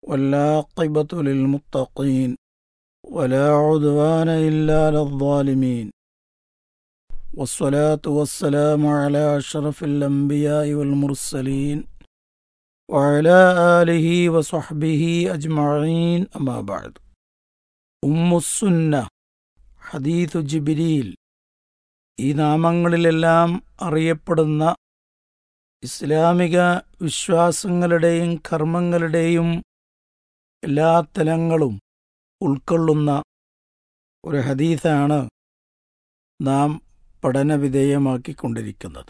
والعاقبة للمتقين ولا عدوان إلا على الظالمين والصلاة والسلام على أشرف الأنبياء والمرسلين وعلى آله وصحبه أجمعين أما بعد أم السنة حديث جبريل ഈ നാമങ്ങളിലെല്ലാം അറിയപ്പെടുന്ന ഇസ്ലാമിക വിശ്വാസങ്ങളുടെയും കർമ്മങ്ങളുടെയും എല്ലാ തലങ്ങളും ഉൾക്കൊള്ളുന്ന ഒരു ഹദീസാണ് നാം പഠനവിധേയമാക്കിക്കൊണ്ടിരിക്കുന്നത്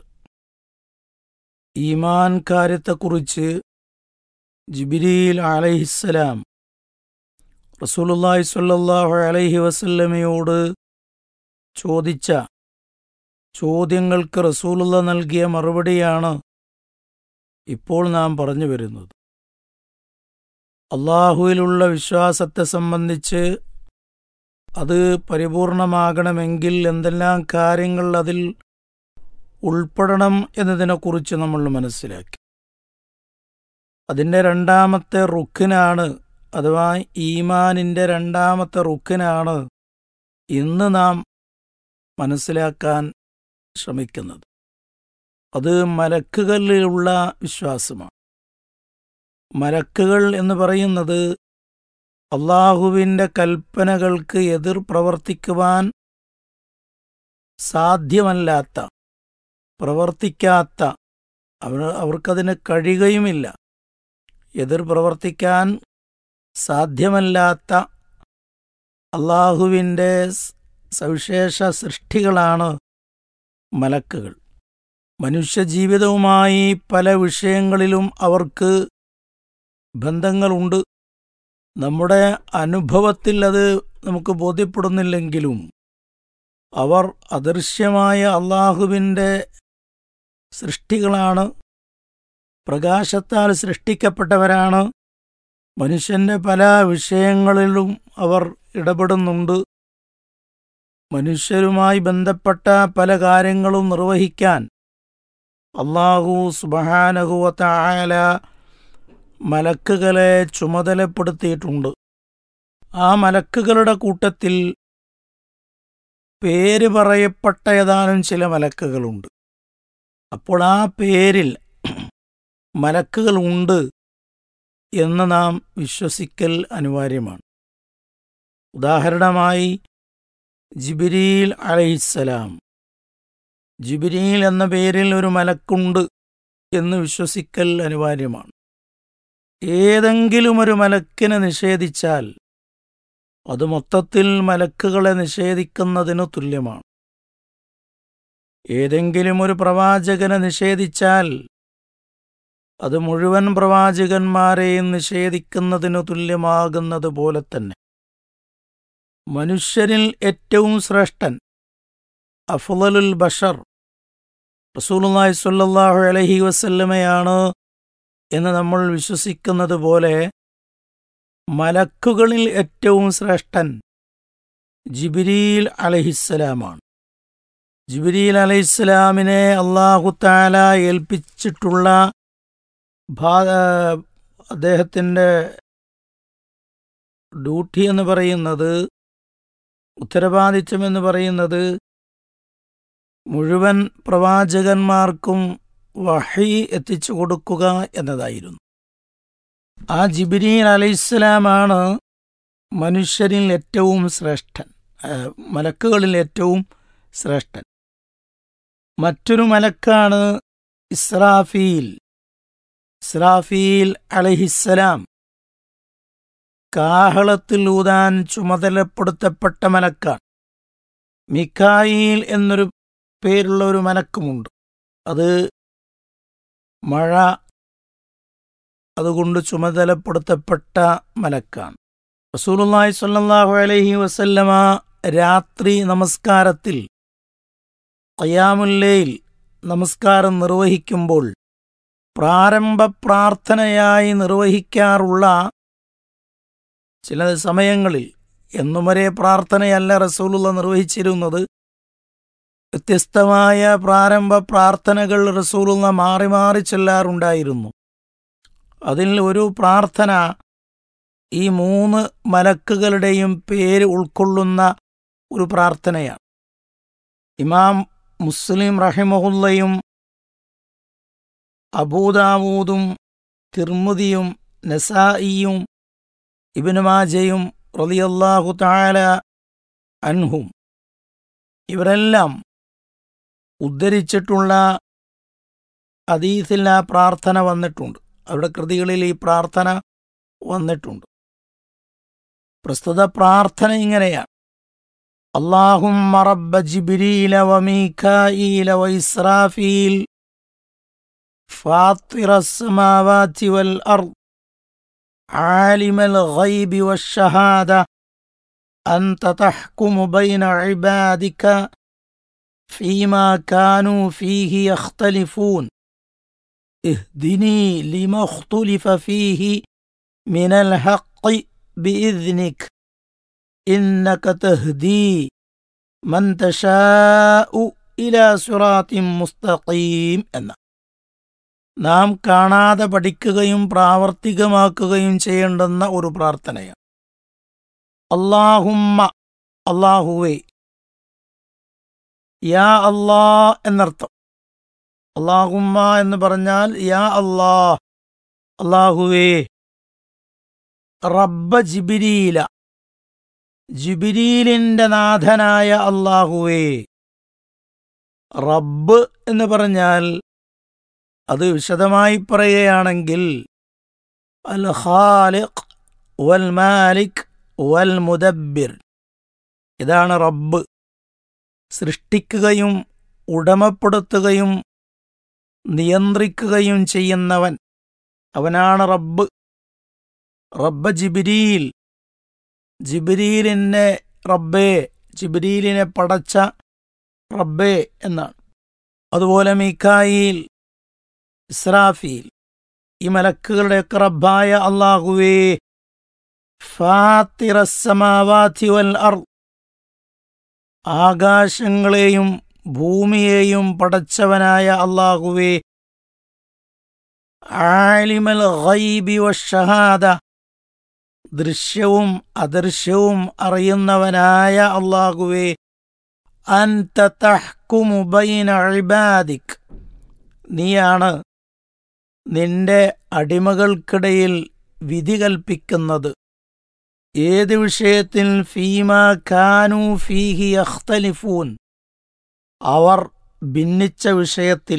ഈമാൻ കാര്യത്തെക്കുറിച്ച് ജിബിരിൽ അലഹിസ്സലാം റസൂലുള്ളാഹി സ്വല്ലല്ലാഹു അലൈഹി വസല്ലമയോട് ചോദിച്ച ചോദ്യങ്ങൾക്ക് റസൂലുള്ള നൽകിയ മറുപടിയാണ് ഇപ്പോൾ നാം പറഞ്ഞു വരുന്നത് അള്ളാഹുവിലുള്ള വിശ്വാസത്തെ സംബന്ധിച്ച് അത് പരിപൂർണമാകണമെങ്കിൽ എന്തെല്ലാം കാര്യങ്ങൾ അതിൽ ഉൾപ്പെടണം എന്നതിനെക്കുറിച്ച് നമ്മൾ മനസ്സിലാക്കി അതിൻ്റെ രണ്ടാമത്തെ റുക്കിനാണ് അഥവാ ഈമാനിൻ്റെ രണ്ടാമത്തെ റുക്കിനാണ് ഇന്ന് നാം മനസ്സിലാക്കാൻ ശ്രമിക്കുന്നത് അത് മലക്കുകളിലുള്ള വിശ്വാസമാണ് മലക്കുകൾ എന്ന് പറയുന്നത് അള്ളാഹുവിൻ്റെ കൽപ്പനകൾക്ക് എതിർ പ്രവർത്തിക്കുവാൻ സാധ്യമല്ലാത്ത പ്രവർത്തിക്കാത്ത അവർ അവർക്കതിന് കഴിയുകയുമില്ല എതിർ പ്രവർത്തിക്കാൻ സാധ്യമല്ലാത്ത അള്ളാഹുവിൻ്റെ സവിശേഷ സൃഷ്ടികളാണ് മലക്കുകൾ മനുഷ്യജീവിതവുമായി പല വിഷയങ്ങളിലും അവർക്ക് ബന്ധങ്ങളുണ്ട് നമ്മുടെ അനുഭവത്തിൽ അത് നമുക്ക് ബോധ്യപ്പെടുന്നില്ലെങ്കിലും അവർ അദൃശ്യമായ അള്ളാഹുവിൻ്റെ സൃഷ്ടികളാണ് പ്രകാശത്താൽ സൃഷ്ടിക്കപ്പെട്ടവരാണ് മനുഷ്യൻ്റെ പല വിഷയങ്ങളിലും അവർ ഇടപെടുന്നുണ്ട് മനുഷ്യരുമായി ബന്ധപ്പെട്ട പല കാര്യങ്ങളും നിർവഹിക്കാൻ അള്ളാഹു സുബഹാനഹുവത്തായാല മലക്കുകളെ ചുമതലപ്പെടുത്തിയിട്ടുണ്ട് ആ മലക്കുകളുടെ കൂട്ടത്തിൽ പേര് പറയപ്പെട്ട ഏതാനും ചില മലക്കുകളുണ്ട് അപ്പോൾ ആ പേരിൽ മലക്കുകൾ ഉണ്ട് എന്ന് നാം വിശ്വസിക്കൽ അനിവാര്യമാണ് ഉദാഹരണമായി ജിബിരിൽ അലൈഹിസ്സലാം ജിബിരിൽ എന്ന പേരിൽ ഒരു മലക്കുണ്ട് എന്ന് വിശ്വസിക്കൽ അനിവാര്യമാണ് ഏതെങ്കിലും ഒരു മലക്കിനെ നിഷേധിച്ചാൽ അത് മൊത്തത്തിൽ മലക്കുകളെ നിഷേധിക്കുന്നതിനു തുല്യമാണ് ഏതെങ്കിലും ഒരു പ്രവാചകനെ നിഷേധിച്ചാൽ അത് മുഴുവൻ പ്രവാചകന്മാരെയും നിഷേധിക്കുന്നതിനു തുല്യമാകുന്നത് പോലെ തന്നെ മനുഷ്യരിൽ ഏറ്റവും ശ്രേഷ്ഠൻ അഫ്ലലുൽ ബഷർ റസൂലുള്ളാഹി സ്വല്ലല്ലാഹു അലൈഹി വസല്ലമയാണ് എന്ന് നമ്മൾ വിശ്വസിക്കുന്നത് പോലെ മലക്കുകളിൽ ഏറ്റവും ശ്രേഷ്ഠൻ ജിബിരിൽ അലഹിസ്സലാമാണ് ജിബിരിൽ അലഹിസ്സലാമിനെ അള്ളാഹു താല ഏൽപ്പിച്ചിട്ടുള്ള അദ്ദേഹത്തിൻ്റെ ഡ്യൂട്ടി എന്ന് പറയുന്നത് ഉത്തരവാദിത്വം എന്ന് പറയുന്നത് മുഴുവൻ പ്രവാചകന്മാർക്കും വഹി എത്തിച്ചു കൊടുക്കുക എന്നതായിരുന്നു ആ ജിബിരീൻ അലൈഹിസ്സലാമാണ് മനുഷ്യരിൽ ഏറ്റവും ശ്രേഷ്ഠൻ മലക്കുകളിൽ ഏറ്റവും ശ്രേഷ്ഠൻ മറ്റൊരു മലക്കാണ് ഇസ്രാഫീൽ ഇസ്രാഫീൽ അലഹിസ്സലാം കാഹളത്തിൽ ഊതാൻ ചുമതലപ്പെടുത്തപ്പെട്ട മലക്കാണ് മിക്കായിൽ എന്നൊരു പേരുള്ള ഒരു മലക്കുമുണ്ട് അത് മഴ അതുകൊണ്ട് ചുമതലപ്പെടുത്തപ്പെട്ട മലക്കാണ് റസൂലുള്ളാഹി സ്വല്ലല്ലാഹു അലൈഹി വസല്ലമ രാത്രി നമസ്കാരത്തിൽ ഖയാമുല്ലയിൽ നമസ്കാരം നിർവഹിക്കുമ്പോൾ പ്രാരംഭ പ്രാർത്ഥനയായി നിർവഹിക്കാറുള്ള ചില സമയങ്ങളിൽ എന്നും ഒരേ പ്രാർത്ഥനയല്ല റസൂലുള്ള നിർവഹിച്ചിരുന്നത് വ്യത്യസ്തമായ പ്രാരംഭ പ്രാർത്ഥനകൾ റസൂലുള്ള മാറി മാറി ചെല്ലാറുണ്ടായിരുന്നു അതിൽ ഒരു പ്രാർത്ഥന ഈ മൂന്ന് മലക്കുകളുടെയും പേര് ഉൾക്കൊള്ളുന്ന ഒരു പ്രാർത്ഥനയാണ് ഇമാം മുസ്ലിം റഹിമഹുല്ലയും അബൂദാവൂദും തിർമുദിയും നസായിയും ഇബിന് മാജയും റളിയല്ലാഹു തആല അൻഹും ഇവരെല്ലാം ഉദ്ധരിച്ചിട്ടുള്ള ഹദീസിൽ ആ പ്രാർത്ഥന വന്നിട്ടുണ്ട് അവരുടെ കൃതികളിൽ ഈ പ്രാർത്ഥന വന്നിട്ടുണ്ട് പ്രസ്തുത പ്രാർത്ഥന ഇങ്ങനെയാണ് اللهم رب جبريل وميكائيل وإسرافيل فاطر السماوات والأرض عالم الغيب والشهادة أنت تحكم بين عبادك فيما كانوا فيه يختلفون اهدني لما اختلف فيه من الحق بإذنك إنك تهدي من تشاء إلى صراط مستقيم എന്ന നാം കാണാതെ പഠിക്കുകയും പ്രാവർത്തികമാക്കുകയും ചെയ്യേണ്ടുന്ന ഒരു പ്രാർത്ഥനയാണ് അള്ളാഹുമ്മ അള്ളാഹുവേ യാ അല്ലാ എന്നർത്ഥം അള്ളാഹുമ്മ എന്ന് പറഞ്ഞാൽ യാ അല്ലാ അള്ളാഹുവേ റബ്ബ ജിബിരീല ജിബിരീലിന്റെ നാഥനായ അള്ളാഹുവേ റബ്ബ് എന്ന് പറഞ്ഞാൽ അത് വിശദമായി പറയുകയാണെങ്കിൽ അൽ ഖാലിഖ് വൽ മാലിക് വൽ മുദബ്ബിർ ഇതാണ് റബ്ബ് സൃഷ്ടിക്കുകയും ഉടമപ്പെടുത്തുകയും നിയന്ത്രിക്കുകയും ചെയ്യുന്നവൻ അവനാണ് റബ്ബ് റബ്ബ ജിബിരീൽ ജിബിരീലിനെ റബ്ബേ ജിബിരീലിനെ പടച്ച റബ്ബേ എന്നാണ് അതുപോലെ മിക്കായിൽ ഇസ്രാഫീൽ ഈ മലക്കുകളുടെയൊക്കെ റബ്ബായ അള്ളാഹുവേ ഫാത്തിറസമാവാതി വൽ അർ ആകാശങ്ങളെയും ഭൂമിയെയും പടച്ചവനായ അള്ളാഹുവേ ആലിമൽ ഗൈബി വഷഹാദ ദൃശ്യവും അദൃശ്യവും അറിയുന്നവനായ അള്ളാഹുവേ അൻത തഹ്കുമു ബൈന ഇബാദിക് നീയാണ് നിന്റെ അടിമകൾക്കിടയിൽ വിധി കൽപ്പിക്കുന്നത് ഏത് വിഷയത്തിൽ ഫീമ ഖാനു ഫീഹി അഖ്തലിഫൂൻ അവർ ഭിന്നിച്ച വിഷയത്തിൽ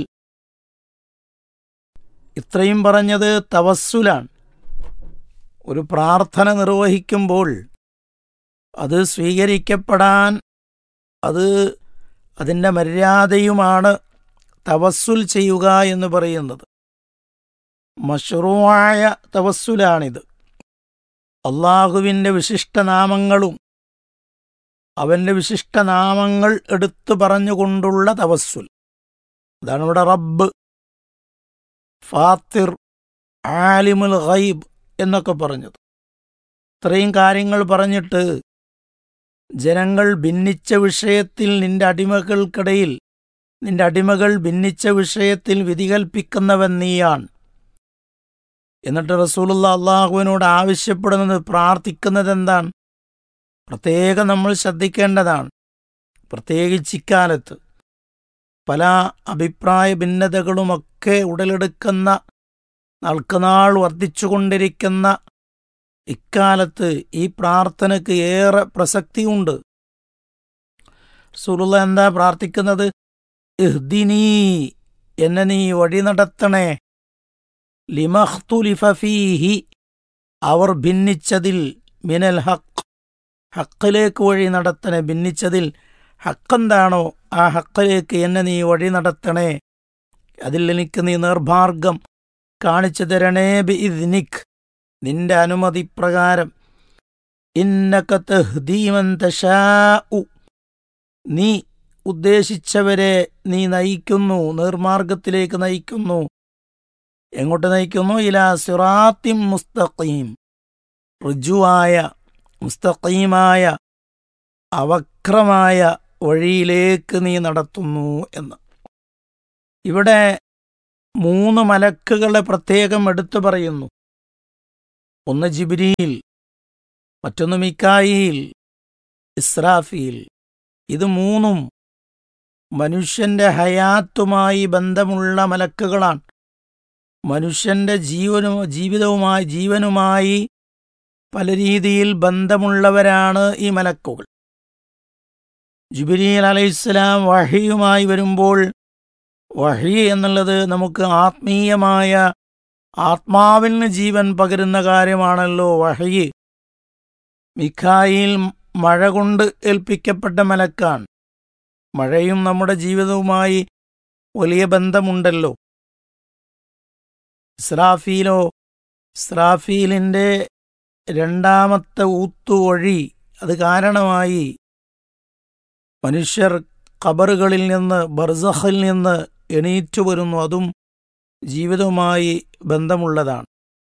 ഇത്രയും പറഞ്ഞത് തവസ്സുലാണ് ഒരു പ്രാർത്ഥന നിർവഹിക്കുമ്പോൾ അത് സ്വീകരിക്കപ്പെടാൻ അത് അതിൻ്റെ മര്യാദയുമാണ് തവസ്സുൽ ചെയ്യുക എന്ന് പറയുന്നത് മഷ്റൂവായ തവസ്സുലാണിത് അള്ളാഹുവിൻ്റെ വിശിഷ്ടനാമങ്ങളും അവൻ്റെ വിശിഷ്ടനാമങ്ങൾ എടുത്തു പറഞ്ഞുകൊണ്ടുള്ള തവസ്സുൽ അതാണ് ഇവിടെ റബ്ബ് ഫാത്തിർ ആലിമുൽ ഗൈബ് എന്നൊക്കെ പറഞ്ഞത് ഇത്രയും കാര്യങ്ങൾ പറഞ്ഞിട്ട് ജനങ്ങൾ ഭിന്നിച്ച വിഷയത്തിൽ നിന്റെ അടിമകൾക്കിടയിൽ നിന്റെ അടിമകൾ ഭിന്നിച്ച വിഷയത്തിൽ വിധി കൽപ്പിക്കുന്നവൻ നീയാണ് എന്നിട്ട് റസൂലുള്ള അള്ളാഹുവിനോട് ആവശ്യപ്പെടുന്നത് പ്രാർത്ഥിക്കുന്നത് എന്താണ് പ്രത്യേകം നമ്മൾ ശ്രദ്ധിക്കേണ്ടതാണ് പ്രത്യേകിച്ച് ഇക്കാലത്ത് പല അഭിപ്രായ ഭിന്നതകളുമൊക്കെ ഉടലെടുക്കുന്ന നാൾക്കുനാൾ വർദ്ധിച്ചുകൊണ്ടിരിക്കുന്ന ഇക്കാലത്ത് ഈ പ്രാർത്ഥനയ്ക്ക് ഏറെ പ്രസക്തിയുണ്ട് സുറുള്ള എന്താ പ്രാർത്ഥിക്കുന്നത് ഇഹ്ദിനീ എന്നെ നീ വഴി നടത്തണേ ലിമഖ്തുലിഫീഹി അവർ ഭിന്നിച്ചതിൽ മിനൽ ഹക്ക് ഹക്കിലേക്ക് വഴി നടത്തണേ ഭിന്നിച്ചതിൽ ഹക്കെന്താണോ ആ ഹക്കിലേക്ക് എന്നെ നീ വഴി നടത്തണേ അതിൽ എനിക്ക് നീ നിർഭാർഗം കാണിച്ചു തരണേ ബി ഇദ്നിക് നിന്റെ അനുമതി പ്രകാരം ഇന്നക്കത്തഹ്ദീമന്തശാഉ നീ ഉദ്ദേശിച്ചവരെ നീ നയിക്കുന്നു നിർമാർഗത്തിലേക്ക് നയിക്കുന്നു എങ്ങോട്ട് നയിക്കുന്നു ഇലാ സിറാത്തിം മുസ്തഖീം ഋജുവായ മുസ്തഖീമായ അവക്രമായ വഴിയിലേക്ക് നീ നടത്തുന്നു എന്ന് ഇവിടെ മൂന്ന് മലക്കുകളെ പ്രത്യേകം എടുത്തു പറയുന്നു ഒന്ന് ജിബിരിയിൽ മറ്റൊന്ന് മിക്കായിൽ ഇസ്രാഫീൽ ഇത് മൂന്നും മനുഷ്യന്റെ ഹയാത്തുമായി ബന്ധമുള്ള മലക്കുകളാണ് മനുഷ്യന്റെ ജീവനു ജീവിതവുമായി ജീവനുമായി പല രീതിയിൽ ബന്ധമുള്ളവരാണ് ഈ മലക്കുകൾ ജുബിരിൽ അലൈഹിസ്സലാം വഹിയുമായി വരുമ്പോൾ വഹി എന്നുള്ളത് നമുക്ക് ആത്മീയമായ ആത്മാവിന് ജീവൻ പകരുന്ന കാര്യമാണല്ലോ വഹി മിഖായിൽ മഴ കൊണ്ട് ഏൽപ്പിക്കപ്പെട്ട മലക്കാണ് മഴയും നമ്മുടെ ജീവിതവുമായി വലിയ ബന്ധമുണ്ടല്ലോ ഇസ്രാഫീലോ ഇസ്രാഫീലിൻ്റെ രണ്ടാമത്തെ ഊത്തുവഴി അത് കാരണമായി മനുഷ്യർ ഖബറുകളിൽ നിന്ന് ബർസഖിൽ നിന്ന് എണീറ്റു വരുന്നു അതും ജീവിതവുമായി ബന്ധമുള്ളതാണ്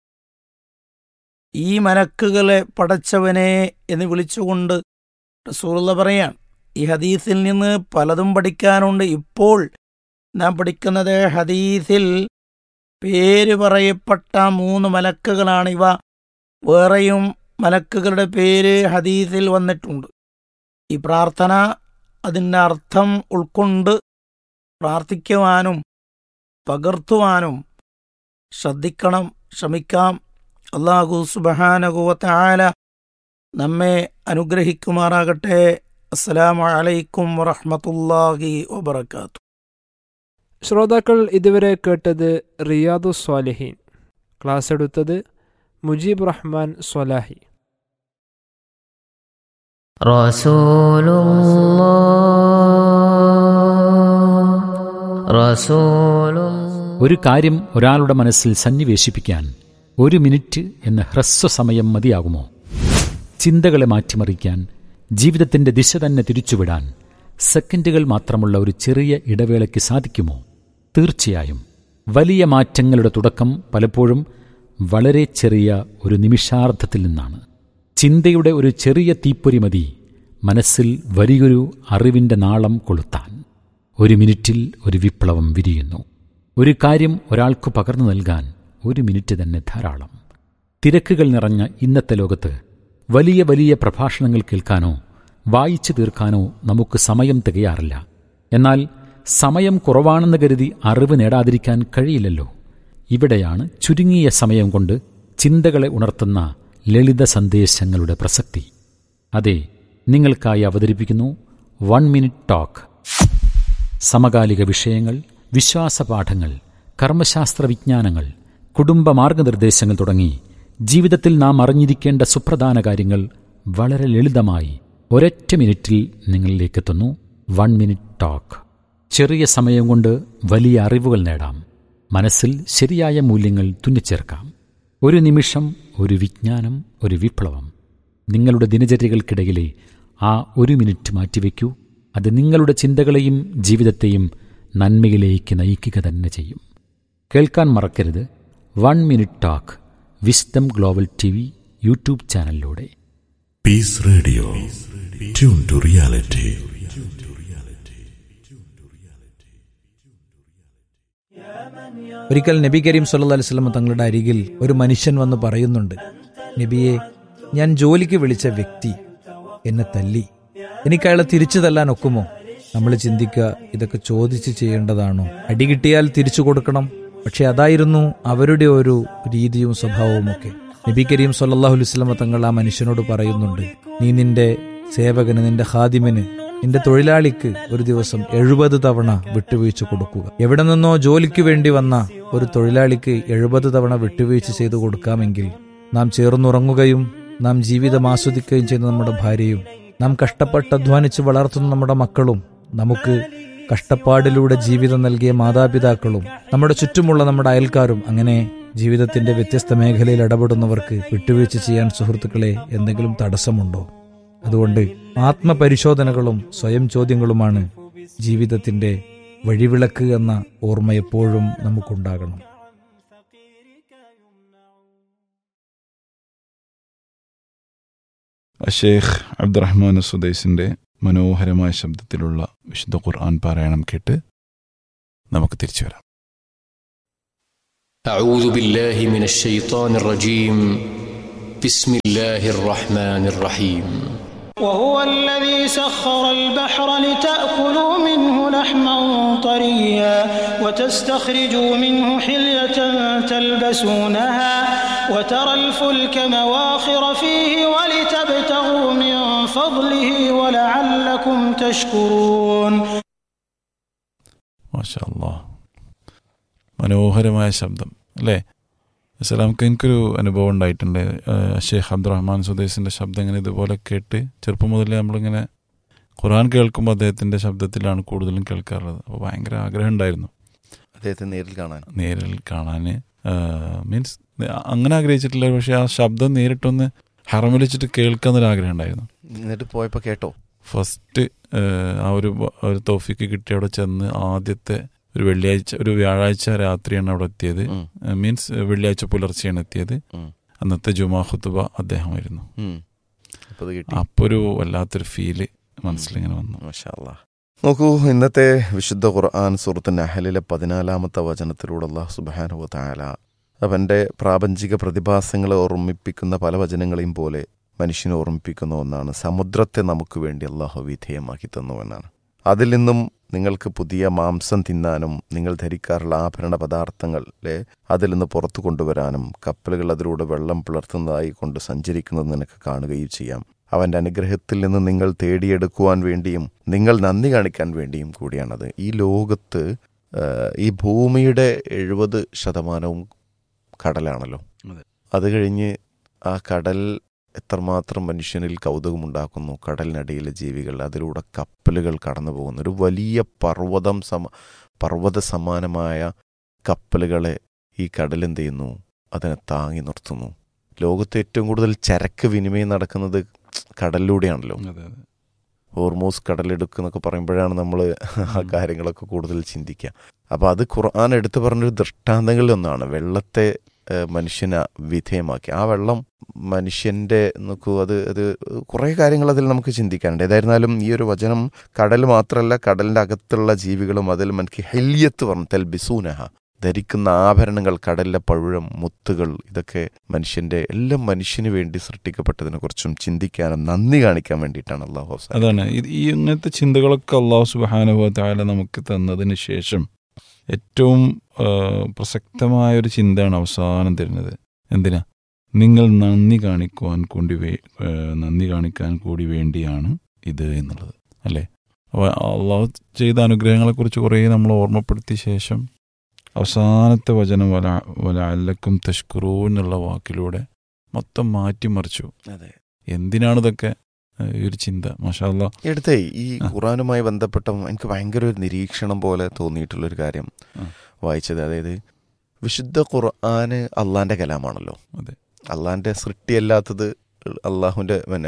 ഈ മലക്കുകളെ പടച്ചവനെ എന്ന് വിളിച്ചുകൊണ്ട് റസൂള്ള പറയാൻ ഈ ഹദീസിൽ നിന്ന് പലതും പഠിക്കാനുണ്ട് ഇപ്പോൾ നാം പഠിക്കുന്നത് ഹദീസിൽ പേര് പറയപ്പെട്ട മൂന്ന് മലക്കുകളാണ് ഇവ വേറെയും മലക്കുകളുടെ പേര് ഹദീസിൽ വന്നിട്ടുണ്ട് ഈ പ്രാർത്ഥന അതിൻ്റെ അർത്ഥം ഉൾക്കൊണ്ട് പ്രാർത്ഥിക്കുവാനും പകർത്തുവാനും ശ്രദ്ധിക്കണം ശ്രമിക്കാം അള്ളാഹു സുബഹാനകുവത്ത ആല നമ്മെ അനുഗ്രഹിക്കുമാറാകട്ടെ അസ്സലാമു അലൈക്കും വറഹ്മത്തുള്ളാഹി വബർക്കാത്തു ശ്രോതാക്കൾ ഇതുവരെ കേട്ടത് റിയാദു സ്വാലിഹീൻ ക്ലാസ് എടുത്തത് മുജീബ് റഹ്മാൻ സ്വലാഹി رسول الله رسول الله ഒരു കാര്യം ഒരാളുടെ മനസ്സിൽ സന്നിവേശിപ്പിക്കാൻ ഒരു മിനിറ്റ് എന്ന ഹ്രസ്വസമയം മതിയാകുമോ ചിന്തകളെ മാറ്റിമറിക്കാൻ ജീവിതത്തിന്റെ ദിശ തന്നെ തിരിച്ചുവിടാൻ സെക്കൻഡുകൾ മാത്രമുള്ള ഒരു ചെറിയ ഇടവേളയ്ക്ക് സാധിക്കുമോ തീർച്ചയായും വലിയ മാറ്റങ്ങളുടെ തുടക്കം പലപ്പോഴും വളരെ ചെറിയ ഒരു നിമിഷാർദ്ധത്തിൽ നിന്നാണ് ചിന്തയുടെ ഒരു ചെറിയ തീപ്പൊരി മതി മനസ്സിൽ വലിയൊരു അറിവിന്റെ നാളം കൊളുത്താൻ ഒരു മിനിറ്റിൽ ഒരു വിപ്ലവം വിരിയുന്നു ഒരു കാര്യം ഒരാൾക്ക് പകർന്നു നൽകാൻ ഒരു മിനിറ്റ് തന്നെ ധാരാളം തിരക്കുകൾ നിറഞ്ഞ ഇന്നത്തെ ലോകത്ത് വലിയ വലിയ പ്രഭാഷണങ്ങൾ കേൾക്കാനോ വായിച്ചു തീർക്കാനോ നമുക്ക് സമയം തികയാറില്ല എന്നാൽ സമയം കുറവാണെന്ന് കരുതി അറിവ് നേടാതിരിക്കാൻ കഴിയില്ലല്ലോ ഇവിടെയാണ് ചുരുങ്ങിയ സമയം കൊണ്ട് ചിന്തകളെ ഉണർത്തുന്ന ലളിത സന്ദേശങ്ങളുടെ പ്രസക്തി അതെ നിങ്ങൾക്കായി അവതരിപ്പിക്കുന്നു വൺ മിനിറ്റ് ടോക്ക് സമകാലിക വിഷയങ്ങൾ വിശ്വാസപാഠങ്ങൾ കർമ്മശാസ്ത്ര വിജ്ഞാനങ്ങൾ കുടുംബ മാർഗനിർദ്ദേശങ്ങൾ തുടങ്ങി ജീവിതത്തിൽ നാം അറിഞ്ഞിരിക്കേണ്ട സുപ്രധാന കാര്യങ്ങൾ വളരെ ലളിതമായി ഒരൊറ്റ മിനിറ്റിൽ നിങ്ങളിലേക്കെത്തുന്നു വൺ മിനിറ്റ് ടോക്ക് ചെറിയ സമയം കൊണ്ട് വലിയ അറിവുകൾ നേടാം മനസ്സിൽ ശരിയായ മൂല്യങ്ങൾ തുന്നിച്ചേർക്കാം ഒരു നിമിഷം ഒരു വിജ്ഞാനം ഒരു വിപ്ലവം നിങ്ങളുടെ ദിനചര്യകൾക്കിടയിലെ ആ ഒരു മിനിറ്റ് മാറ്റിവെക്കൂ അത് നിങ്ങളുടെ ചിന്തകളെയും ജീവിതത്തെയും നന്മയിലേക്ക് നയിക്കുക തന്നെ ചെയ്യും കേൾക്കാൻ മറക്കരുത് one minute talk wisdom global T V YouTube ചാനലിലൂടെ Peace Radio. Tune to reality. ഒരിക്കൽ നബി കരീം സല്ലല്ലാഹു അലൈഹി വസല്ലം തങ്ങളുടെ അരികിൽ ഒരു മനുഷ്യൻ വന്ന് പറയുന്നുണ്ട് നബിയെ ഞാൻ ജോലിക്ക് വിളിച്ച വ്യക്തി എന്നെ തല്ലി എനിക്ക് അയാളെ തിരിച്ചു തല്ലാൻ ഒക്കുമോ നമ്മൾ ചിന്തിക്കുക ഇതൊക്കെ ചോദിച്ച് ചെയ്യേണ്ടതാണോ അടി കിട്ടിയാൽ തിരിച്ചു കൊടുക്കണം പക്ഷെ അതായിരുന്നു അവരുടെ ഒരു രീതിയും സ്വഭാവവും ഒക്കെ നബി കരീം സല്ലല്ലാഹു അലൈഹി വസല്ലം തങ്ങൾ ആ മനുഷ്യനോട് പറയുന്നുണ്ട് നീ നിന്റെ സേവകന് നിന്റെ ഹാദിമിന് നിന്റെ തൊഴിലാളിക്ക് ഒരു ദിവസം എഴുപത് തവണ വിട്ടുവീഴ്ച കൊടുക്കുക എവിടെ നിന്നോ ജോലിക്ക് വേണ്ടി വന്ന ഒരു തൊഴിലാളിക്ക് എഴുപത് തവണ വിട്ടുവീഴ്ച ചെയ്തു കൊടുക്കാമെങ്കിൽ നാം ചേർന്നുറങ്ങുകയും നാം ജീവിതം ആസ്വദിക്കുകയും ചെയ്യുന്ന നമ്മുടെ ഭാര്യയും നാം കഷ്ടപ്പെട്ട് അധ്വാനിച്ച് വളർത്തുന്ന നമ്മുടെ മക്കളും നമുക്ക് കഷ്ടപ്പാടിലൂടെ ജീവിതം നൽകിയ മാതാപിതാക്കളും നമ്മുടെ ചുറ്റുമുള്ള നമ്മുടെ അയൽക്കാരും അങ്ങനെ ജീവിതത്തിന്റെ വ്യത്യസ്ത മേഖലയിൽ ഇടപെടുന്നവർക്ക് വിട്ടുവീഴ്ച ചെയ്യാൻ സുഹൃത്തുക്കളെ എന്തെങ്കിലും തടസ്സമുണ്ടോ അതുകൊണ്ട് ആത്മപരിശോധനകളും സ്വയം ചോദ്യങ്ങളുമാണ് ജീവിതത്തിന്റെ വഴിവിളക്ക് എന്ന ഓർമ്മ എപ്പോഴും നമുക്കുണ്ടാകണം അഷേഖ് അബ്ദുറഹ്മാൻ സുദൈസിന്റെ മനോഹരമായ ശബ്ദത്തിലുള്ള വിശുദ്ധ ഖുർആൻ പാരായണം കേട്ട് നമുക്ക് തിരിച്ചു വരാം أعوذ بالله من الشيطان الرجيم بسم الله الرحمن الرحيم وهو الذي سخر البحر لتأكلوا منه لحما طريا وتستخرجوا منه حلية تلبسونها وترى الفلك مواخر فيه ولتبتغوا من فضله ولعلكم تشكرون മാഷാ അല്ലാ മനോഹരമായ ശബ്ദം അല്ലേ അസലാമക്ക് എനിക്കൊരു അനുഭവം ഉണ്ടായിട്ടുണ്ട് ഏഹ് ഷെയ്ഖ് അബ്ദുറഹ്മാൻ സുദേശിൻ്റെ ശബ്ദം ഇങ്ങനെ ഇതുപോലെ കേട്ട് ചെറുപ്പം മുതലേ നമ്മളിങ്ങനെ ഖുർആൻ കേൾക്കുമ്പോൾ അദ്ദേഹത്തിൻ്റെ ശബ്ദത്തിലാണ് കൂടുതലും കേൾക്കാറുള്ളത് അപ്പോൾ ഭയങ്കര ആഗ്രഹം ഉണ്ടായിരുന്നു അദ്ദേഹത്തെ നേരിൽ കാണാൻ നേരിൽ കാണാൻ മീൻസ് അങ്ങനെ ആഗ്രഹിച്ചിട്ടില്ല പക്ഷേ ആ ശബ്ദം നേരിട്ടൊന്ന് ഹറമിൽ വെച്ചിട്ട് കേൾക്കാന്നൊരു ആഗ്രഹം ഉണ്ടായിരുന്നു എന്നിട്ട് പോയപ്പോൾ കേട്ടോ ഫസ്റ്റ് ആ ഒരു ബ- ഒരു തോഫിക്ക് കിട്ടി അവിടെ ചെന്ന് ആദ്യത്തെ ഒരു വെള്ളിയാഴ്ച ഒരു വ്യാഴാഴ്ച രാത്രിയാണ് അവിടെ എത്തിയത് ഉം. മീൻസ് വെള്ളിയാഴ്ച പുലർച്ചെയാണ് എത്തിയത് ഉം. അന്നത്തെ ജുമാ ഖുത്തുബ അദ്ദേഹമായിരുന്നു ഉം. അപ്പോൾ അത് കിട്ടി അപ്പോൾ ഒരു വല്ലാത്തൊരു ഫീല് മനസ്സിലിങ്ങനെ വന്നു മാഷാ അല്ലാ. നോക്കൂ ഇന്നത്തെ വിശുദ്ധ ഖുർആൻ സുഹൃത്ത് നഹലിലെ പതിനാലാമത്തെ വചനത്തിലൂടെ അള്ളാഹു സുബാനുവ താല അവൻ്റെ പ്രാപഞ്ചിക പ്രതിഭാസങ്ങളെ ഓർമ്മിപ്പിക്കുന്ന പല വചനങ്ങളെയും പോലെ മനുഷ്യനെ ഓർമ്മിപ്പിക്കുന്ന ഒന്നാണ് സമുദ്രത്തെ നമുക്ക് വേണ്ടി അള്ളാഹു വിധേയമാക്കി തന്നു എന്നാണ് അതിൽ നിന്നും നിങ്ങൾക്ക് പുതിയ മാംസം തിന്നാനും നിങ്ങൾ ധരിക്കാറുള്ള ആഭരണ പദാർത്ഥങ്ങളെ അതിൽ നിന്ന് പുറത്തു കൊണ്ടുവരാനും കപ്പലുകൾ അതിലൂടെ വെള്ളം പിളർത്തുന്നതായി കൊണ്ട് സഞ്ചരിക്കുന്നത് നിനക്ക് കാണുകയും ചെയ്യാം അവൻ്റെ അനുഗ്രഹത്തിൽ നിന്ന് നിങ്ങൾ തേടിയെടുക്കുവാൻ വേണ്ടിയും നിങ്ങൾ നന്ദി കാണിക്കാൻ വേണ്ടിയും കൂടിയാണത് ഈ ലോകത്ത് ആ, ഈ ഭൂമിയുടെ എഴുപത് ശതമാനവും കടലാണല്ലോ അതെ. അത് കഴിഞ്ഞ് ആ കടൽ എത്രമാത്രം മനുഷ്യനിൽ കൗതുകമുണ്ടാക്കുന്നു കടലിനടിയിലെ ജീവികൾ അതിലൂടെ കപ്പലുകൾ കടന്നു പോകുന്നു ഒരു വലിയ പർവ്വതം സമ പർവ്വത സമാനമായ കപ്പലുകളെ ഈ കടൽ എന്ത് ചെയ്യുന്നു അതിനെ താങ്ങി നിർത്തുന്നു ലോകത്ത് ഏറ്റവും കൂടുതൽ ചരക്ക് വിനിമയം നടക്കുന്നത് കടലിലൂടെയാണല്ലോ അതെ അതെ ഹോർമോസ് കടലെടുക്കുക എന്നൊക്കെ പറയുമ്പോഴാണ് നമ്മൾ ആ കാര്യങ്ങളൊക്കെ കൂടുതൽ ചിന്തിക്കുക അപ്പോൾ അത് ഖുർആൻ എടുത്തു പറഞ്ഞൊരു ദൃഷ്ടാന്തങ്ങളിൽ ഒന്നാണ് വെള്ളത്തെ ഏഹ്, മനുഷ്യനെ വിധേയമാക്കി ആ വെള്ളം മനുഷ്യൻ്റെ നോക്കൂ അത് അത് കുറേ കാര്യങ്ങൾ അതിൽ നമുക്ക് ചിന്തിക്കാനുണ്ട് ഏതായിരുന്നാലും ഈ ഒരു വചനം കടൽ മാത്രമല്ല കടലിൻ്റെ അകത്തുള്ള ജീവികളും അതിൽ മനക്ക് ഹെല്യത്ത് പറഞ്ഞു തെൽ ബിസൂനഹ ധരിക്കുന്ന ആഭരണങ്ങൾ കടലിലെ പഴുഴം മുത്തുകൾ ഇതൊക്കെ മനുഷ്യന്റെ എല്ലാം മനുഷ്യന് വേണ്ടി സൃഷ്ടിക്കപ്പെട്ടതിനെ കുറിച്ചും ചിന്തിക്കാനും നന്ദി കാണിക്കാൻ വേണ്ടിയിട്ടാണ് അള്ളാഹു അവസാനം അതാണ് ഇത് ഈ ഇങ്ങനത്തെ ചിന്തകളൊക്കെ അള്ളാഹു സുബാനുഭവ താല നമുക്ക് തന്നതിന് ശേഷം ഏറ്റവും ആ, പ്രസക്തമായ ഒരു ചിന്തയാണ് അവസാനം തരുന്നത് എന്തിനാ നിങ്ങൾ നന്ദി കാണിക്കുവാൻ കൂടി വേ ആ, നന്ദി കാണിക്കാൻ കൂടി വേണ്ടിയാണ് ഇത് എന്നുള്ളത് അല്ലേ അപ്പോൾ അള്ളാഹു ചെയ്ത അനുഗ്രഹങ്ങളെക്കുറിച്ച് കുറേ നമ്മൾ ഓർമ്മപ്പെടുത്തിയ ശേഷം അവസാനത്തെ വചനം വല വല അല്ലക്കും തഷ്കുറൂ എന്നുള്ള വാക്കിലൂടെ മൊത്തം മാറ്റിമറിച്ചു അതെ എന്തിനാണ് ഇതൊക്കെ ആ, ഈ ഒരു ചിന്ത മാഷാ അല്ലാ എടുത്തേ ഈ ആ. ഖുറാനുമായി ബന്ധപ്പെട്ട എനിക്ക് ഭയങ്കര ഒരു നിരീക്ഷണം പോലെ തോന്നിയിട്ടുള്ളൊരു കാര്യം ആ. വായിച്ചത് അതായത് വിശുദ്ധ ഖുർആന് അള്ളാന്റെ കലാമാണല്ലോ അതെ അള്ളാന്റെ സൃഷ്ടിയല്ലാത്തത് അള്ളാഹുവിന്റെ പിന്നെ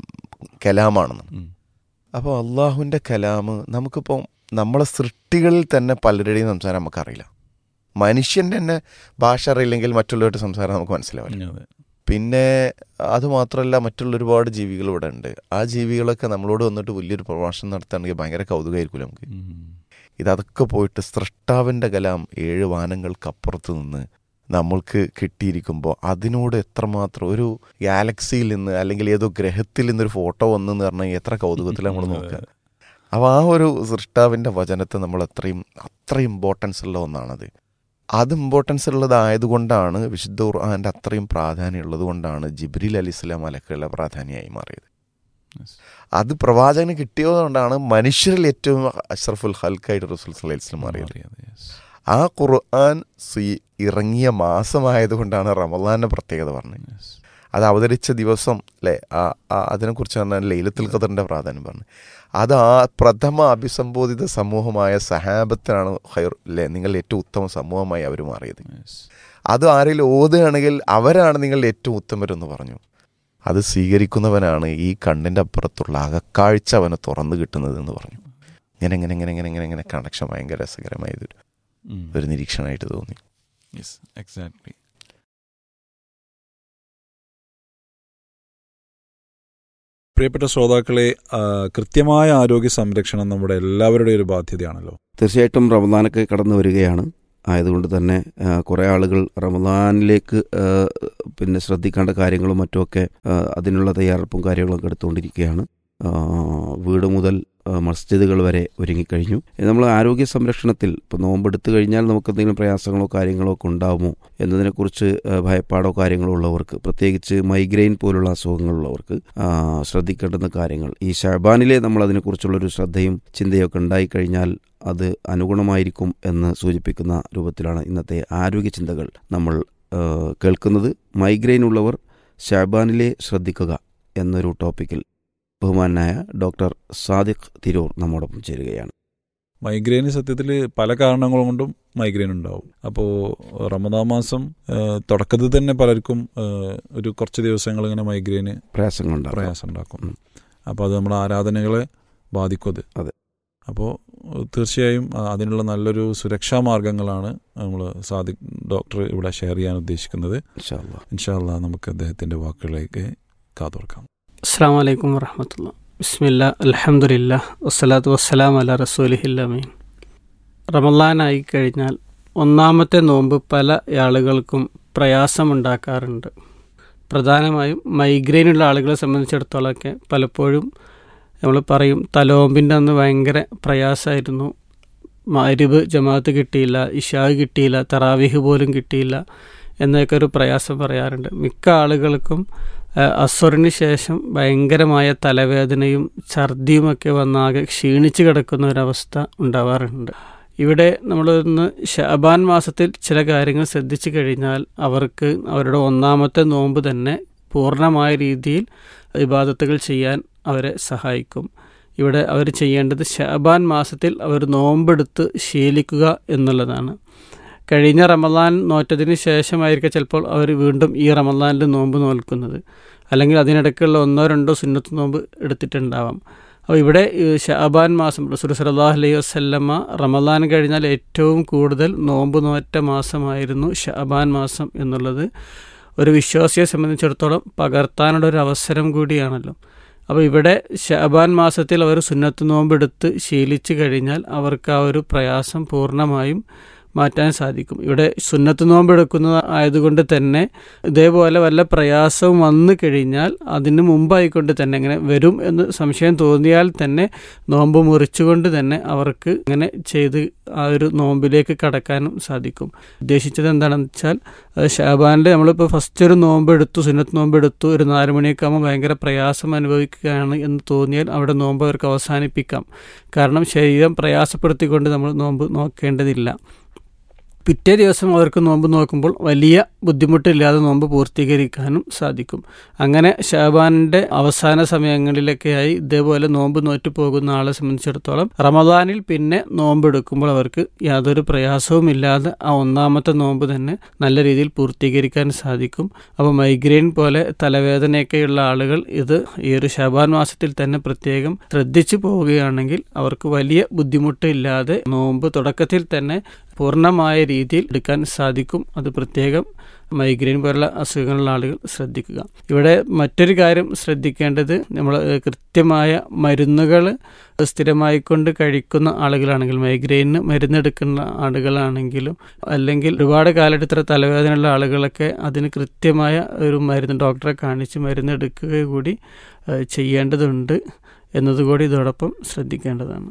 കലാമാണെന്ന് ഉം. അപ്പോൾ അള്ളാഹുവിന്റെ കലാമ് നമുക്കിപ്പോൾ നമ്മളെ സൃഷ്ടികളിൽ തന്നെ പലരുടെയും സംസാരം നമുക്കറിയില്ല മനുഷ്യന്റെ തന്നെ ഭാഷ അറിയില്ലെങ്കിൽ മറ്റുള്ളവരുടെ സംസാരം നമുക്ക് മനസ്സിലാവില്ല അതെ പിന്നെ അത് മാത്രമല്ല മറ്റുള്ള ഒരുപാട് ജീവികൾ ഇവിടെ ഉണ്ട് ആ ജീവികളൊക്കെ നമ്മളോട് വന്നിട്ട് വലിയൊരു പ്രഭാഷണം നടത്തുകയാണെങ്കിൽ ഭയങ്കര കൗതുകമായിരിക്കും നമുക്ക് ഉം. ഇതൊക്കെ പോയിട്ട് സൃഷ്ടാവിൻ്റെ കലാം ഏഴ് വാനങ്ങൾക്കപ്പുറത്ത് നിന്ന് നമ്മൾക്ക് കിട്ടിയിരിക്കുമ്പോൾ അതിനോട് എത്രമാത്രം ഒരു ഗാലക്സിയിൽ നിന്ന് അല്ലെങ്കിൽ ഏതോ ഗ്രഹത്തിൽ നിന്നൊരു ഫോട്ടോ വന്നെന്ന് പറഞ്ഞാൽ എത്ര കൗതുകത്തിൽ നമ്മൾ നോക്കുക അപ്പോൾ ആ ഒരു സൃഷ്ടാവിൻ്റെ വചനത്തെ നമ്മൾ അത്രയും അത്ര ഇമ്പോർട്ടൻസ് ഉള്ള ഒന്നാണത് അത് ഇമ്പോർട്ടൻസ് ഉള്ളതായതുകൊണ്ടാണ് വിശുദ്ധ ഖുർആാൻ്റെ അത്രയും പ്രാധാന്യം ഉള്ളത് കൊണ്ടാണ് ജിബ്രീൽ അലി ഇസ്ലാം അലക്കുള്ള പ്രാധാന്യമായി മാറിയത് Yes. അത് പ്രവാചകന് കിട്ടിയതുകൊണ്ടാണ് മനുഷ്യരിൽ ഏറ്റവും അഷ്റഫുൽ ഹൽക്കായിട്ട് റസൂൽ സല്ലല്ലാഹു അലൈഹി വസല്ലം മാറിയത് മാറിയത്, yes. ആ ഖുർആൻ സ്വീ- ഇറങ്ങിയ മാസമായതുകൊണ്ടാണ് റമദാന്റെ പ്രത്യേകത പറഞ്ഞത് Yes. അത് അവതരിച്ച ദിവസം അല്ലേ ആ ആ അതിനെക്കുറിച്ച് പറഞ്ഞാൽ ലൈലത്തുൽ ഖദറിന്റെ പ്രാധാന്യം പറഞ്ഞു അത് ആ പ്രഥമ അഭിസംബോധിത സമൂഹമായ സഹാബത്തിനാണ് ഹൈർ അല്ലേ നിങ്ങൾ ഏറ്റവും ഉത്തമ സമൂഹമായി അവർ മാറിയത് Yes. അത് ആരെങ്കിലും ഓതുകയാണെങ്കിൽ അവരാണ് നിങ്ങൾ ഏറ്റവും ഉത്തമരെന്ന് പറഞ്ഞു അത് സ്വീകരിക്കുന്നവനാണ് ഈ കണ്ണിൻ്റെ അപ്പുറത്തുള്ള അകക്കാഴ്ച അവന് തുറന്നു കിട്ടുന്നത് എന്ന് പറഞ്ഞു ഇങ്ങനെ ഇങ്ങനെ ഇങ്ങനെ ഇങ്ങനെ ഇങ്ങനെ ഇങ്ങനെ കണക്ഷൻ ഭയങ്കര രസകരമായതൊരു ഉം. ഒരു നിരീക്ഷണമായിട്ട് തോന്നി Yes, exactly. പ്രിയപ്പെട്ട ശ്രോതാക്കളെ ആ, കൃത്യമായ ആരോഗ്യ സംരക്ഷണം നമ്മുടെ എല്ലാവരുടെയും ഒരു ബാധ്യതയാണല്ലോ തീർച്ചയായിട്ടും റമദാനൊക്കെ കടന്നു വരികയാണ് ആയതുകൊണ്ട് തന്നെ ആ, കുറേ ആളുകൾ റമദാനിലേക്ക് ആ, പിന്നെ ശ്രദ്ധിക്കേണ്ട കാര്യങ്ങളും മറ്റുമൊക്കെ ആ, അതിനുള്ള തയ്യാറെടുപ്പും കാര്യങ്ങളൊക്കെ എടുത്തുകൊണ്ടിരിക്കുകയാണ് ആ, വീട് മുതൽ ആ, മസ്ജിദുകൾ വരെ ഒരുങ്ങിക്കഴിഞ്ഞു നമ്മൾ ആരോഗ്യ സംരക്ഷണത്തിൽ ഇപ്പോൾ നോമ്പെടുത്തു കഴിഞ്ഞാൽ നമുക്ക് എന്തെങ്കിലും പ്രയാസങ്ങളോ കാര്യങ്ങളോ ഒക്കെ ഉണ്ടാകുമോ എന്നതിനെക്കുറിച്ച് ആ, ഭയപ്പാടോ കാര്യങ്ങളോ ഉള്ളവർക്ക് പ്രത്യേകിച്ച് മൈഗ്രെയിൻ പോലുള്ള അസുഖങ്ങളുള്ളവർക്ക് ആ, ശ്രദ്ധിക്കേണ്ടുന്ന കാര്യങ്ങൾ ഈ ഷാബാനിലെ നമ്മൾ അതിനെക്കുറിച്ചുള്ളൊരു ശ്രദ്ധയും ചിന്തയൊക്കെ ഉണ്ടായിക്കഴിഞ്ഞാൽ അത് അനുഗുണമായിരിക്കും എന്ന് സൂചിപ്പിക്കുന്ന രൂപത്തിലാണ് ഇന്നത്തെ ആരോഗ്യ ചിന്തകൾ നമ്മൾ ആ, കേൾക്കുന്നത് മൈഗ്രെയിൻ ഉള്ളവർ ഷാബാനിലെ ശ്രദ്ധിക്കുക എന്നൊരു ടോപ്പിക്കിൽ ബഹുമാനായ ഡോക്ടർ സാദിഖ് തിരൂർ നമ്മോടൊപ്പം ചേരുകയാണ് മൈഗ്രെയിന് സത്യത്തിൽ പല കാരണങ്ങൾ കൊണ്ടും മൈഗ്രെയിൻ ഉണ്ടാവും അപ്പോൾ റമദാൻ മാസം ആ, തുടക്കത്തിൽ തന്നെ പലർക്കും ആ, ഒരു കുറച്ച് ദിവസങ്ങൾ ഇങ്ങനെ മൈഗ്രെയിന് പ്രയാസങ്ങളുണ്ടാകും. പ്രയാസം ഉണ്ടാക്കും അപ്പോൾ അത് നമ്മുടെ ആരാധനകളെ ബാധിക്കും അത് അതെ അപ്പോൾ തീർച്ചയായും ആ, അതിനുള്ള നല്ലൊരു സുരക്ഷാ മാർഗങ്ങളാണ് നമ്മൾ സാദിഖ് ഡോക്ടർ ഇവിടെ ഷെയർ ചെയ്യാൻ ഉദ്ദേശിക്കുന്നത് ഇൻഷാല്ല നമുക്ക് അദ്ദേഹത്തിന്റെ വാക്കുകളിലേക്ക് കാതോർക്കാം അസ്സാം വലൈക്കും വറഹമത്തുള്ള ബിസ്മില്ല അലഹമുല്ല വസ്സലാത്തു വസ്സലാം അല റസൂലിഹില്ലമീൻ റമലാനായി കഴിഞ്ഞാൽ ഒന്നാമത്തെ നോമ്പ് പല ആളുകൾക്കും പ്രയാസമുണ്ടാക്കാറുണ്ട് പ്രധാനമായും മൈഗ്രെയിനുള്ള ആളുകളെ സംബന്ധിച്ചിടത്തോളമൊക്കെ പലപ്പോഴും നമ്മൾ പറയും തലോമ്പിൻ്റെ അന്ന് ഭയങ്കര പ്രയാസമായിരുന്നു മരുവ് ജമാഅത്ത് കിട്ടിയില്ല ഇഷാവ് കിട്ടിയില്ല തറാവിഹ് പോലും കിട്ടിയില്ല എന്നൊക്കെ ഒരു പ്രയാസം പറയാറുണ്ട് മിക്ക ആളുകൾക്കും അസ്വറിന് ശേഷം ഭയങ്കരമായ തലവേദനയും ഛർദിയുമൊക്കെ വന്നാകെ ക്ഷീണിച്ച് കിടക്കുന്ന ഒരവസ്ഥ ഉണ്ടാവാറുണ്ട് ഇവിടെ നമ്മളൊന്ന് ഷാബാൻ മാസത്തിൽ ചില കാര്യങ്ങൾ ശ്രദ്ധിച്ചു കഴിഞ്ഞാൽ അവർക്ക് അവരുടെ ഒന്നാമത്തെ നോമ്പ് തന്നെ പൂർണ്ണമായ രീതിയിൽ ഇബാദത്തുകൾ ചെയ്യാൻ അവരെ സഹായിക്കും ഇവിടെ അവർ ചെയ്യേണ്ടത് ഷാബാൻ മാസത്തിൽ അവർ നോമ്പെടുത്ത് ശീലിക്കുക എന്നുള്ളതാണ് കഴിഞ്ഞ റമദാൻ നോറ്റതിന് ശേഷമായിരിക്കും ചിലപ്പോൾ അവർ വീണ്ടും ഈ റമദാനിൽ നോമ്പ് നോൽക്കുന്നത് അല്ലെങ്കിൽ അതിനിടയ്ക്കുള്ള ഒന്നോ രണ്ടോ സുന്നത്ത് നോമ്പ് എടുത്തിട്ടുണ്ടാവാം അപ്പോൾ ഇവിടെ ഷാബാൻ മാസം റസൂൽ സലാഹ് അലൈഹി വസ്ല്ലമ്മ റമദാൻ കഴിഞ്ഞാൽ ഏറ്റവും കൂടുതൽ നോമ്പ് നോറ്റ മാസമായിരുന്നു ഷാബാൻ മാസം എന്നുള്ളത് ഒരു വിശ്വാസിയെ സംബന്ധിച്ചിടത്തോളം പകർത്താനുള്ള ഒരു അവസരം കൂടിയാണല്ലോ അപ്പോൾ ഇവിടെ ഷാബാൻ മാസത്തിൽ അവർ സുന്നത്ത് നോമ്പെടുത്ത് ശീലിച്ചു കഴിഞ്ഞാൽ അവർക്ക് ആ ഒരു പ്രയാസം പൂർണ്ണമായും മാറ്റാൻ സാധിക്കും ഇവിടെ സുന്നത്ത് നോമ്പെടുക്കുന്നത് ആയതുകൊണ്ട് തന്നെ ഇതേപോലെ വല്ല പ്രയാസവും വന്നു കഴിഞ്ഞാൽ അതിന് മുമ്പായിക്കൊണ്ട് തന്നെ ഇങ്ങനെ വരും എന്ന് സംശയം തോന്നിയാൽ തന്നെ നോമ്പ് മുറിച്ചുകൊണ്ട് തന്നെ അവർക്ക് ഇങ്ങനെ ചെയ്ത് ആ ഒരു നോമ്പിലേക്ക് കടക്കാനും സാധിക്കും ഉദ്ദേശിച്ചത് എന്താണെന്ന് വെച്ചാൽ ഷാബാനിൽ നമ്മളിപ്പോൾ ഫസ്റ്റ് ഒരു നോമ്പ് എടുത്തു സുന്നത്ത് നോമ്പ് എടുത്തു ഒരു നാല് മണിയൊക്കെ ആകുമ്പോൾ ഭയങ്കര പ്രയാസം അനുഭവിക്കുകയാണ് എന്ന് തോന്നിയാൽ അവിടെ നോമ്പ് അവർക്ക് അവസാനിപ്പിക്കാം കാരണം ശരീരം പ്രയാസപ്പെടുത്തിക്കൊണ്ട് നമ്മൾ നോമ്പ് നോക്കേണ്ടതില്ല പിറ്റേ ദിവസം അവർക്ക് നോമ്പ് നോക്കുമ്പോൾ വലിയ ബുദ്ധിമുട്ടില്ലാതെ നോമ്പ് പൂർത്തീകരിക്കാനും സാധിക്കും അങ്ങനെ ഷാബാനിൻ്റെ അവസാന സമയങ്ങളിലൊക്കെയായി ഇതേപോലെ നോമ്പ് നോറ്റു പോകുന്ന ആളെ സംബന്ധിച്ചിടത്തോളം റമദാനിൽ പിന്നെ നോമ്പ് എടുക്കുമ്പോൾ അവർക്ക് യാതൊരു പ്രയാസവും ഇല്ലാതെ ആ ഒന്നാമത്തെ നോമ്പ് തന്നെ നല്ല രീതിയിൽ പൂർത്തീകരിക്കാൻ സാധിക്കും അപ്പോൾ മൈഗ്രെയിൻ പോലെ തലവേദനയൊക്കെയുള്ള ആളുകൾ ഇത് ഈ ഒരു ഷാബാൻ മാസത്തിൽ തന്നെ പ്രത്യേകം ശ്രദ്ധിച്ചു പോവുകയാണെങ്കിൽ അവർക്ക് വലിയ ബുദ്ധിമുട്ടില്ലാതെ നോമ്പ് തുടക്കത്തിൽ തന്നെ പൂർണ്ണമായ രീതിയിൽ എടുക്കാൻ സാധിക്കും അത് പ്രത്യേകം മൈഗ്രെയിൻ പോലുള്ള അസുഖങ്ങളുള്ള ആളുകൾ ശ്രദ്ധിക്കുക ഇവിടെ മറ്റൊരു കാര്യം ശ്രദ്ധിക്കേണ്ടത് നമ്മൾ കൃത്യമായ മരുന്നുകൾ സ്ഥിരമായി കൊണ്ട് കഴിക്കുന്ന ആളുകളാണെങ്കിൽ മൈഗ്രെയിന് മരുന്നെടുക്കുന്ന ആളുകളാണെങ്കിലും അല്ലെങ്കിൽ ഒരുപാട് കാലഘട്ടത്തിൽ തലവേദനയുള്ള ആളുകളൊക്കെ അതിന് കൃത്യമായ ഒരു മരുന്ന് ഡോക്ടറെ കാണിച്ച് മരുന്നെടുക്കുക കൂടി ചെയ്യേണ്ടതുണ്ട് എന്നതുകൂടി ഇതോടൊപ്പം ശ്രദ്ധിക്കേണ്ടതാണ്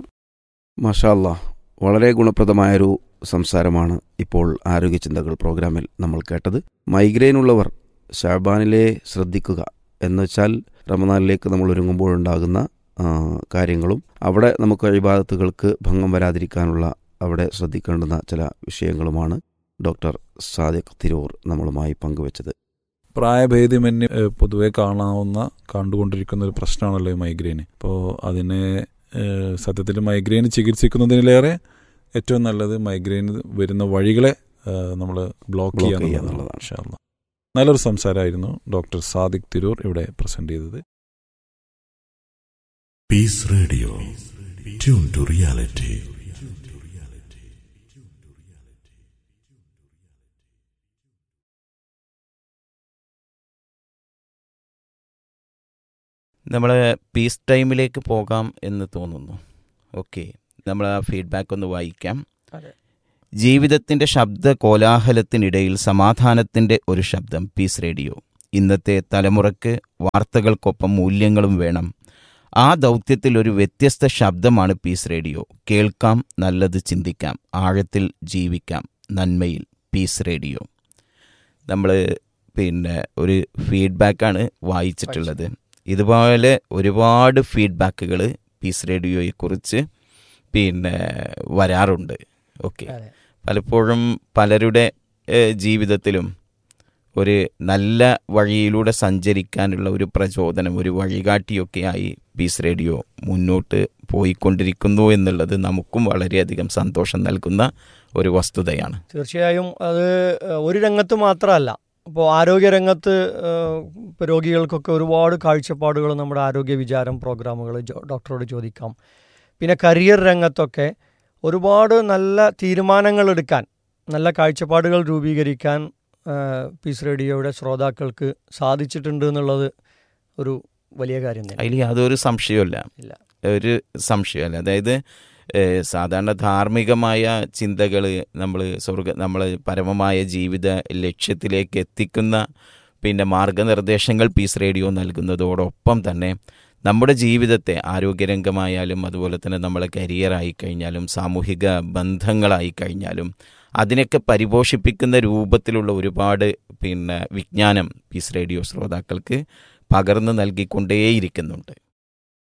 മഷാല്ല വളരെ ഗുണപ്രദമായൊരു സംസാരമാണ് ഇപ്പോൾ ആരോഗ്യ ചിന്തകൾ പ്രോഗ്രാമിൽ നമ്മൾ കേട്ടത് മൈഗ്രെയിൻ ഉള്ളവർ ഷാബാനിലെ ശ്രദ്ധിക്കുക എന്ന് വെച്ചാൽ റമദാനിലേക്ക് നമ്മൾ ഒരുങ്ങുമ്പോഴുണ്ടാകുന്ന കാര്യങ്ങളും അവിടെ നമുക്ക് അഴിബാദത്തുകൾക്ക് ഭംഗം വരാതിരിക്കാനുള്ള അവിടെ ശ്രദ്ധിക്കേണ്ടുന്ന ചില വിഷയങ്ങളുമാണ് ഡോക്ടർ സാദിഖ് തിരൂർ നമ്മളുമായി പങ്കുവച്ചത് പ്രായഭേദമന്യേ പൊതുവെ കാണാവുന്ന കണ്ടുകൊണ്ടിരിക്കുന്ന ഒരു പ്രശ്നമാണല്ലോ ഈ മൈഗ്രെയിൻ അപ്പോൾ അതിനെ സത്യത്തിൽ മൈഗ്രെയിൻ ചികിത്സിക്കുന്നതിലേറെ ഏറ്റവും നല്ലത് മൈഗ്രെയിൻ വരുന്ന വഴികളെ നമ്മൾ ബ്ലോക്ക് ചെയ്യുക എന്നുള്ളതാണ് നല്ലൊരു സംസാരമായിരുന്നു ഡോക്ടർ സാദിഖ് തിരൂർ ഇവിടെ പ്രസന്റ് ചെയ്തത് peace radio tune to reality നമ്മൾ പീസ് ടൈമിലേക്ക് പോകാം എന്ന് തോന്നുന്നു ഓക്കെ നമ്മൾ ആ ഫീഡ്ബാക്ക് ഒന്ന് വായിക്കാം ജീവിതത്തിൻ്റെ ശബ്ദ കോലാഹലത്തിനിടയിൽ സമാധാനത്തിൻ്റെ ഒരു ശബ്ദം പീസ് റേഡിയോ ഇന്നത്തെ തലമുറയ്ക്ക് വാർത്തകൾക്കൊപ്പം മൂല്യങ്ങളും വേണം ആ ദൗത്യത്തിൽ ഒരു വ്യത്യസ്ത ശബ്ദമാണ് പീസ് റേഡിയോ കേൾക്കാം നല്ലത് ചിന്തിക്കാം ആഴത്തിൽ ജീവിക്കാം നന്മയിൽ പീസ് റേഡിയോ നമ്മൾ പിന്നെ ഒരു ഫീഡ്ബാക്കാണ് വായിച്ചിട്ടുള്ളത് ഇതുപോലെ ഒരുപാട് ഫീഡ്ബാക്കുകൾ പീസ് റേഡിയോയെക്കുറിച്ച് പിന്നെ വരാറുണ്ട് ഓക്കെ പലപ്പോഴും പലരുടെ ഏഹ്, ജീവിതത്തിലും ഒരു നല്ല വഴിയിലൂടെ സഞ്ചരിക്കാനുള്ള ഒരു പ്രചോദനം ഒരു വഴികാട്ടിയൊക്കെയായി പീസ് റേഡിയോ മുന്നോട്ട് പോയിക്കൊണ്ടിരിക്കുന്നു എന്നുള്ളത് നമുക്കും വളരെയധികം സന്തോഷം നൽകുന്ന ഒരു വസ്തുതയാണ് തീർച്ചയായും അത് ഏഹ്, ഒരു രംഗത്ത് മാത്രമല്ല ഇപ്പോൾ ആരോഗ്യരംഗത്ത് ഏഹ്, ഇപ്പോൾ രോഗികൾക്കൊക്കെ ഒരുപാട് കാഴ്ചപ്പാടുകൾ നമ്മുടെ ആരോഗ്യ വിചാരം പ്രോഗ്രാമുകൾ ജോ- ഡോക്ടറോട് ചോദിക്കാം പിന്നെ കരിയർ രംഗത്തൊക്കെ ഒരുപാട് നല്ല തീരുമാനങ്ങൾ എടുക്കാൻ നല്ല കാഴ്ചപ്പാടുകൾ രൂപീകരിക്കാൻ ഏഹ്, പീസ് റേഡിയോയുടെ ശ്രോതാക്കൾക്ക് സാധിച്ചിട്ടുണ്ട് എന്നുള്ളത് ഒരു വലിയ കാര്യം തന്നെ അതിൽ യാതൊരു സംശയമില്ല ഇല്ല. ഒരു സംശയമല്ല അതായത് ഏഹ്, സാധാരണ ധാർമ്മികമായ ചിന്തകൾ നമ്മൾ സ്വർഗ നമ്മൾ പരമമായ ജീവിത ലക്ഷ്യത്തിലേക്ക് എത്തിക്കുന്ന പിന്നെ മാർഗനിർദ്ദേശങ്ങൾ പീസ് റേഡിയോ നൽകുന്നതോടൊപ്പം തന്നെ നമ്മുടെ ജീവിതത്തെ ആരോഗ്യരംഗമായാലും അതുപോലെ തന്നെ നമ്മളെ കരിയറായി കഴിഞ്ഞാലും സാമൂഹിക ബന്ധങ്ങളായി കഴിഞ്ഞാലും അതിനൊക്കെ പരിപോഷിപ്പിക്കുന്ന രൂപത്തിലുള്ള ഒരുപാട് പിന്നെ വിജ്ഞാനം പീസ് റേഡിയോ ശ്രോതാക്കൾക്ക് പകർന്നു നൽകിക്കൊണ്ടേയിരിക്കുന്നുണ്ട്